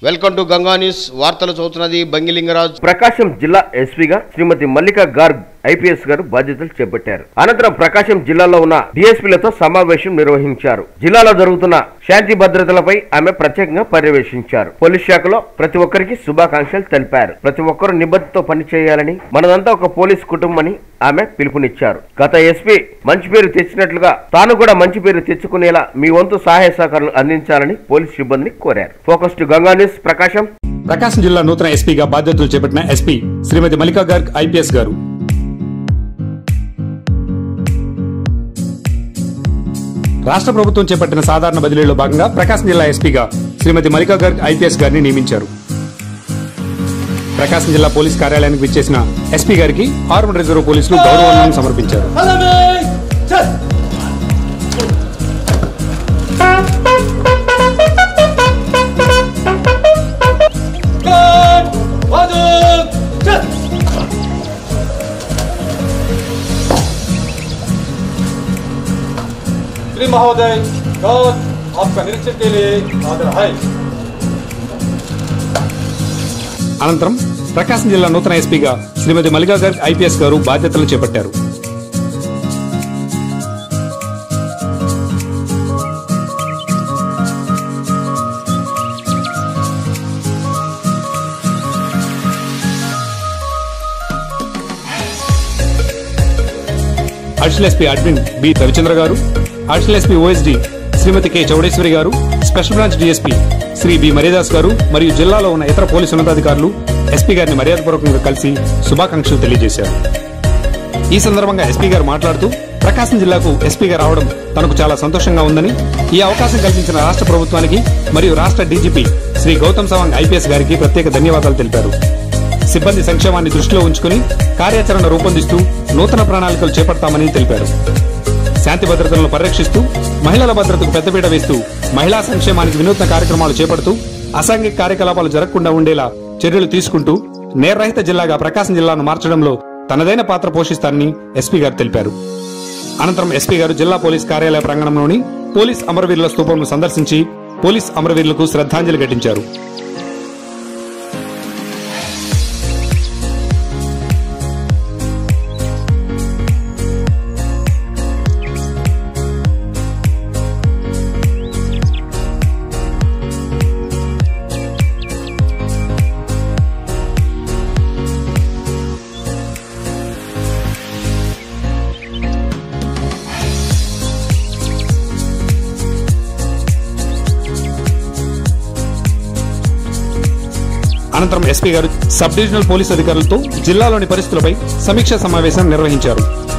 welcome to Ganga news వార్తలు చదువుతున్నది బంగిలింగరాజ్ ప్రకాశం జిల్లా ఎస్పీగా శ్రీమతి మల్లికా గార్గ్ ఐపీఎస్ గారు బాధ్యతలు చేపట్టారు అనంతరం ప్రకాశం జిల్లాలో ఉన్న డిఎస్పీలతో సమావేశం నిర్వహించారు జిల్లాలో జరుగుతున్న శాంతి భద్రతలపై ఆమె ప్రత్యేకంగా పర్యవేక్షించారు పోలీస్ శాఖలో ప్రతి ఒక్కరికి శుభాకాంక్షలు తెలిపారు ప్రతి ఒక్కరూ నిబద్ధతతో పనిచేయాలని మనదంతా ఒక పోలీస్ కుటుంబమని ఆమె పిలుపునిచ్చారు గత ఎస్పీ మంచి పేరు తెచ్చినట్లుగా తాను కూడా మంచి పేరు తెచ్చుకునేలా మీ వంతు సహాయ సహకారాలు అందించాలని పోలీస్ సిబ్బందిని కోరారు focus to Ganga news Prakasam Prakasam జిల్లా నూతన ఎస్పీగా బాధ్యతలు చేపట్టిన ఎస్పీ శ్రీమతి మల్లికా గార్గ్ ఐపీఎస్ గారు రాష్ట్ర ప్రభుత్వం చేపట్టిన సాధారణ బదిలీలో భాగంగా ప్రకాశం జిల్లా ఎస్పీగా శ్రీమతి మల్లికా గర్గ్ ఐపీఎస్ గారిని నియమించారు ప్రకాశం జిల్లా పోలీస్ కార్యాలయానికి విచ్చేసిన ఎస్పీ గారికి ఆర్మడ్ రిజర్వ్ పోలీసులు గౌరవం సమర్పించారు श्री महोदय गौर आपका निरीक्षण के लिए हाजिर है అనంతరం ప్రకాశం జిల్లా నూతన ఎస్పీగా శ్రీమతి మల్లికా గర్గ్ ఐపీఎస్ గారు బాధ్యతలు చేపట్టారు additional SP admin B Ravichandra గారు additional SP OSD Shrimati K Chowdeswari గారు special branch DSP Shri B Maryadas గారు మరియు జిల్లాలో ఉన్న ఇతర పోలీసు ఉన్నతాధికారులు ఎస్పీ గారిని మర్యాదపూర్వకంగా కలిసి శుభాకాంక్షలు తెలియజేశారు ఈ సందర్భంగా ఎస్పీ గారు మాట్లాడుతూ ప్రకాశం జిల్లాకు ఎస్పీగా రావడం తనకు చాలా సంతోషంగా ఉందని ఈ అవకాశం కల్పించిన రాష్ట్ర ప్రభుత్వానికి మరియు రాష్ట్ర డీజీపీ శ్రీ గౌతమ్ సవాంగ్ ఐపీఎస్ గారికి ప్రత్యేక ధన్యవాదాలు తెలిపారు సిబ్బంది సంక్షేమాన్ని దృష్టిలో ఉంచుకుని కార్యాచరణ రూపొందిస్తూ నూతన ప్రణాళికలు చేపడతామని తెలిపారు శాంతి భద్రతలను పరిరక్షిస్తూ మహిళల భద్రతకు పెద్దపీట వేస్తూ మహిళా సంక్షేమానికి వినూత్న కార్యక్రమాలు చేపడుతూ అసాంఘిక కార్యకలాపాలు జరగకుండా ఉండేలా చర్యలు తీసుకుంటూ నేరరహిత జిల్లాగా ప్రకాశం జిల్లాను మార్చడంలో తనదైన పాత్ర పోషిస్తారని ఎస్పీ గారు తెలిపారు అనంతరం ఎస్పీ గారు జిల్లా పోలీస్ కార్యాలయ ప్రాంగణంలోని పోలీస్ అమరవీరుల స్తూపంను సందర్శించి పోలీస్ అమరవీరులకు శ్రద్ధాంజలి ఘటించారు అనంతరం ఎస్పీ గారు సబ్ డివిజనల్ పోలీస్ అధికారులతో జిల్లాలోని పరిస్థితులపై సమీక్షా సమావేశం నిర్వహించారు